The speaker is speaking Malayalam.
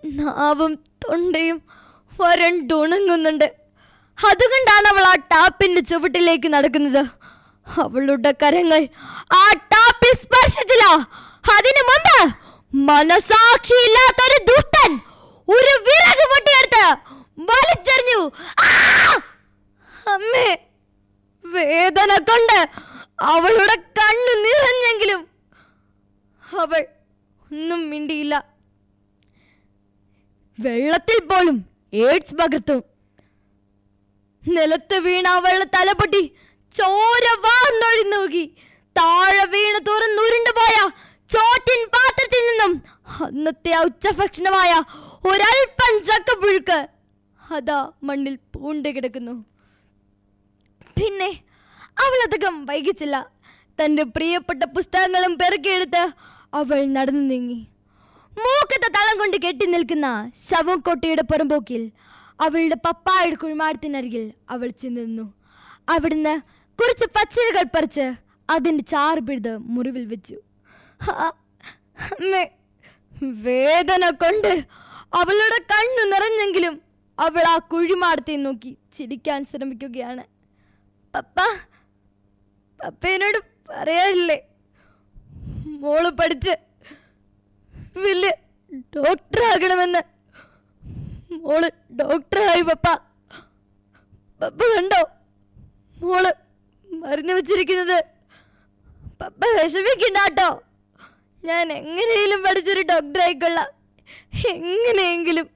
നാവും തൊണ്ടയും വരണ്ടുണങ്ങുന്നുണ്ട് അതുകൊണ്ടാണ് അവൾ ആ ടാപ്പിന്റെ ചുവട്ടിലേക്ക് നടക്കുന്നത് അവളുടെ കരങ്ങൾ ആ ടാപ്പിൽ സ്പർശിച്ചില്ല അതിനു മുമ്പ് മനസാക്ഷിയില്ലാത്തൊരു ദുഷ്ടൻ ഒരു വിറക് പൊട്ടിയെടുത്ത് വലിച്ചെറിഞ്ഞു ആ! അമ്മേ വേദന കൊണ്ട് അവളുടെ കണ്ണു നിറഞ്ഞെങ്കിലും അവൾ ഒന്നും മിണ്ടിയില്ല വെള്ളത്തിൽ പോലും എയ്ഡ്സ് പകർത്തും നിലത്ത് വീണ അവളുടെ തലപൊട്ടി ചോര വാർന്നൊഴിഞ്ഞൊഴുകി താഴെ വീണ് തുറന്നുരുണ്ടു പോയ ചോറ്റിൻ പാത്രത്തിൽ നിന്നും അന്നത്തെ ആ ഉച്ചഭക്ഷണമായ ഒരൽപ്പം ചക്കപ്പുഴുക്ക് അതാ മണ്ണിൽ പൂണ്ട് കിടക്കുന്നു പിന്നെ അവൾ അധികം വൈകിച്ചില്ല തന്റെ പ്രിയപ്പെട്ട പുസ്തകങ്ങളും പെറുക്കിയെടുത്ത് അവൾ നടന്നു നീങ്ങി മൂക്കത്തെ തളം കൊണ്ട് കെട്ടി നിൽക്കുന്ന ശവംകോട്ടയുടെ പുറമ്പോക്കിൽ അവളുടെ പപ്പായുടെ കുഴിമാടത്തിനരികിൽ അവൾ ചെന്ന് നിന്നു അവിടുന്ന് കുറച്ച് പച്ചിലകൾ പറിച്ച് അതിൻ്റെ ചാറ് പിഴുത് മുറിവിൽ വെച്ചു ആ, അമ്മേ, വേദന കൊണ്ട് അവളുടെ കണ്ണു നിറഞ്ഞെങ്കിലും അവൾ ആ കുഴിമാടത്തെ നോക്കി ചിരിക്കാൻ ശ്രമിക്കുകയാണ് പപ്പ പപ്പ എന്നോട് പറയാറില്ലേ മോള് പഠിച്ച് വലിയ ഡോക്ടർ ആകണമെന്ന് മോള് ഡോക്ടറായി പപ്പ പപ്പ കണ്ടോ മോള് മരുന്ന് വെച്ചിരിക്കുന്നത് പപ്പ വിഷമിക്കണ്ടാട്ടോ ഞാൻ എങ്ങനെയെങ്കിലും പഠിച്ചൊരു ഡോക്ടറായിക്കൊള്ളാം എങ്ങനെയെങ്കിലും